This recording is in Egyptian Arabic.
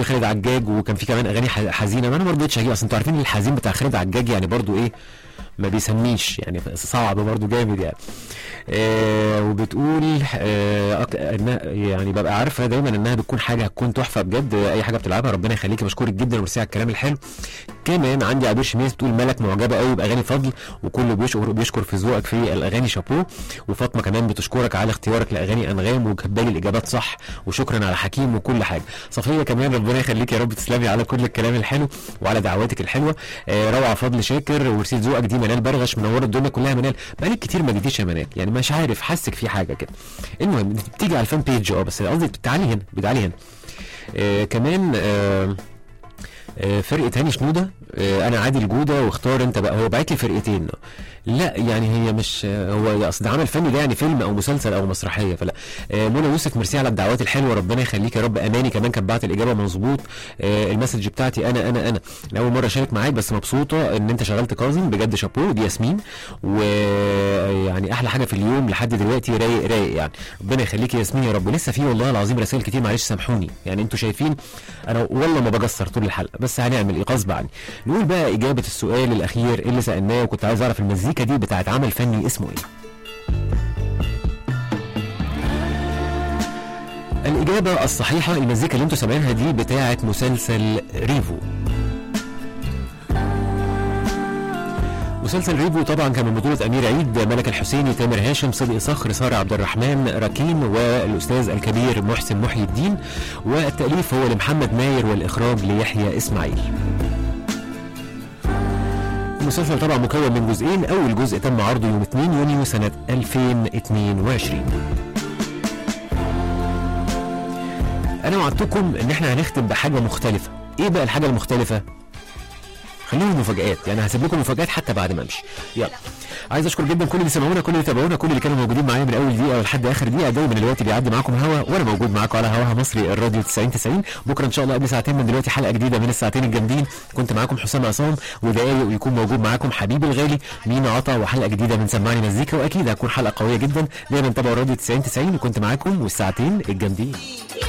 قوي خالد عجاج وكان في كمان اغاني ح- حزينه ما انا ما رضيتش اجيب اصل انتوا عارفين الحزين بتاع خالد عجاج يعني برضو ايه ما بيسميش يعني صعب برضو جامد يعني آه وبتقول آه أك- إنها يعني ببقى عارفه دايما انها بتكون حاجه هتكون تحفه بجد اي حاجه بتلعبها ربنا يخليكي بشكرك جدا وميرسي على الكلام الحلو كمان عندي عبير شميس بتقول ملك معجبه قوي باغاني فضل وكله بيشكر بيشكر في ذوقك في الاغاني شابوه وفاطمه كمان بتشكرك على اختيارك لاغاني انغام وكبالي الاجابات صح وشكرا على حكيم وكل حاجه صفيه كمان ربنا يخليك يا رب تسلمي على كل الكلام الحلو وعلى دعواتك الحلوه آه روعه فضل شاكر ورسيل ذوقك دي منال برغش منوره الدنيا كلها يا منال بقالك كتير ما جيتيش يا منال يعني مش عارف حاسك في حاجه كده المهم انت بتيجي على الفان بيج اه بس قصدي بتعالي هنا بتعالي هنا آه كمان آه آه، فرقه هاني شنوده آه، انا عادل جوده واختار انت بقى هو باعت لي فرقتين لا يعني هي مش آه، هو اصل ده عمل فني ده يعني فيلم او مسلسل او مسرحيه فلا آه، منى يوسف ميرسي على الدعوات الحلوه ربنا يخليك يا رب اماني كمان كانت بعت الاجابه مظبوط آه، المسج بتاعتي انا انا انا أنا اول مره اشارك معاك بس مبسوطه ان انت شغلت كاظم بجد شابوه دي ياسمين ويعني احلى حاجه في اليوم لحد دلوقتي رايق رايق يعني ربنا يخليك يا ياسمين يا رب لسه في والله العظيم رسائل كتير معلش سامحوني يعني انتوا شايفين انا والله ما بقصر طول الحلقه بس هنعمل ايه غصب عني نقول بقى اجابه السؤال الاخير اللي سالناه وكنت عايز اعرف المزيكا دي بتاعت عمل فني اسمه ايه الإجابة الصحيحة المزيكا اللي انتوا سامعينها دي بتاعت مسلسل ريفو مسلسل ريفو طبعا كان من بطولة أمير عيد ملك الحسيني تامر هاشم صدقي صخر سارة عبد الرحمن راكين والأستاذ الكبير محسن محي الدين والتأليف هو لمحمد ماير والإخراج ليحيى إسماعيل المسلسل طبعا مكون من جزئين أول جزء تم عرضه يوم 2 يونيو سنة 2022 انا وعدتكم ان احنا هنختم بحاجه مختلفه ايه بقى الحاجه المختلفه خليهم مفاجآت يعني هسيب لكم مفاجآت حتى بعد ما امشي يلا عايز اشكر جدا كل اللي سمعونا كل اللي تابعونا كل اللي كانوا موجودين معايا من اول دقيقه لحد اخر دقيقه دايما الوقت بيعدي معاكم هوا وانا موجود معاكم على هواها مصري الراديو 90 90 بكره ان شاء الله قبل ساعتين من دلوقتي حلقه جديده من الساعتين الجامدين كنت معاكم حسام عصام ودقايق ويكون موجود معاكم حبيبي الغالي مينا عطا وحلقه جديده من سمعني مزيكا واكيد هتكون حلقه قويه جدا دايما تابعوا الراديو 90 90 وكنت معاكم والساعتين الجامدين